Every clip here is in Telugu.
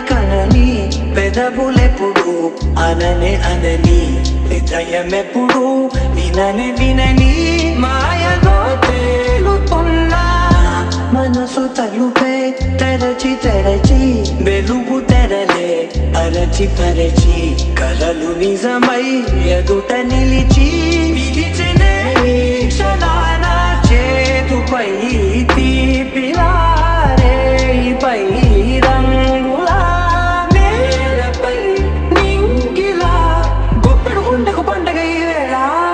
కనని పెదవులెప్పుడు అననే అనని హృదయమెప్పుడు వినని వినని మాయలో తేలుతున్నా మనసు తలుపే తెరచి తెరచి వెలుగు తెరలే పరచి పరచి కలలు నిజమై ఎదుట నిలిచి పిలిచినే ఈ క్షణాన చేతుపై తీపిలారే పై రంగులా నేలపై నింగిలా గుప్పెడు గుండెకు పండగ ఈ వేళ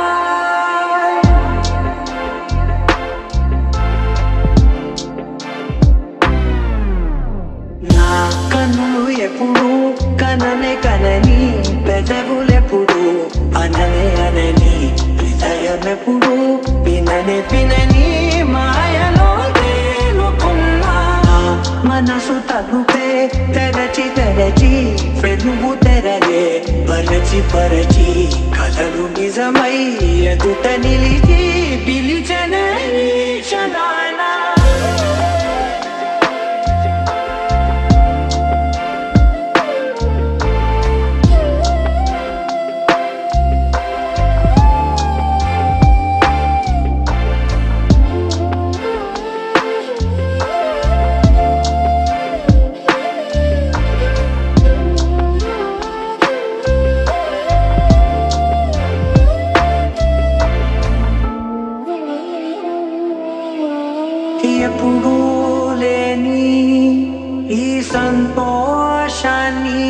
నా కన్నులు ఎప్పుడు కననే కనని పెదవులెప్పుడు అననే అనని హృదయం ఎప్పుడు విననే వినని మాయలో తేలుకున్నా నా మనసు తలుపే తెరచి తెరచి వెలుగు తెరలే పరచి పరచి కలలు నిజమై ఎదుట నిలిచి పిలిచనే ఈ క్షణాన ఎప్పుడూ లేని ఈ సంతోషాన్ని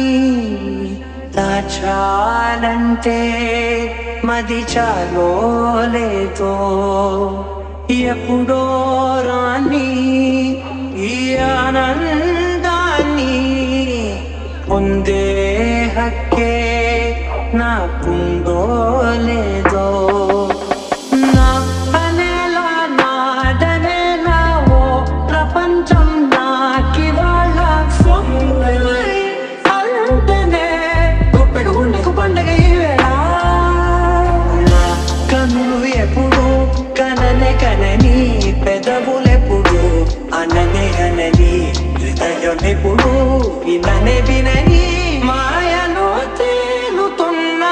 దాచాలంటే మది చాలో లేదో ఎప్పుడో రాని ఈ ఆనందాన్ని పొందే హక్కే నాకుందో లేదో నా అనేలా నాదనేలా ఓ ప్రపంచం నాకివాళ్ళ సొంతమై అంటనే గుప్పెడు గుండెకు పండగ ఈ వేళ నా కన్నులు ఎప్పుడు కననే కనని పెదవులెప్పుడు అననే అనని హృదయం ఎప్పుడు విననే వినని మాయలో తేలుతున్నా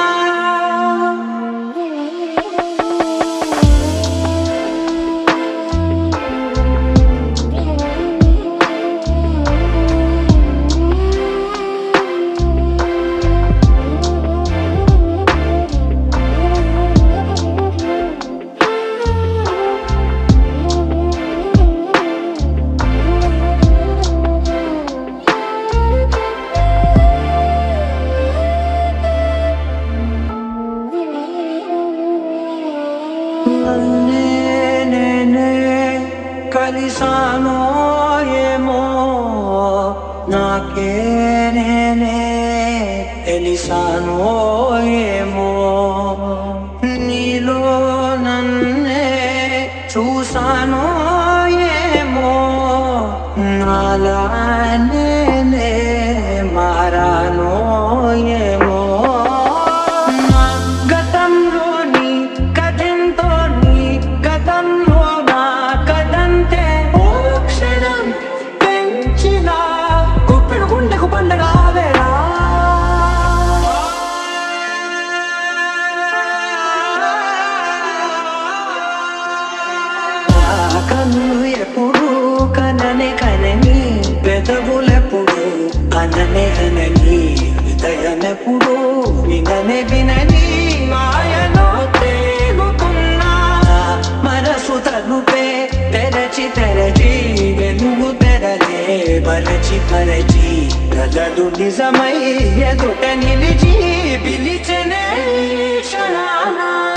నన్నే నేనే కలిసానో ఏమో నాకే నేనే తెలిసానో ఏమో నీలో నన్నే చూసానో ఏమో నాలా నేనే మారానో ఏమో నా గతంలోని కథంతో నీ గతంలో నా కథంతే ఓ క్షణం పెంచిన గుప్పెడు గుండెకు పండగ వేళ నా కన్ను ఎప్పుడు కననే కనని పెదవులెప్పుడు అననే అనని హృదయమెప్పుడు విననే వినని మాయలో తేలుతున్నా మనసు తలుపే తెరచి తెరచి వెలుగు తెరలే పరచి పరచి కలలు నిజమై ఎదుట నిలిచి పిలిచనే క్షణానా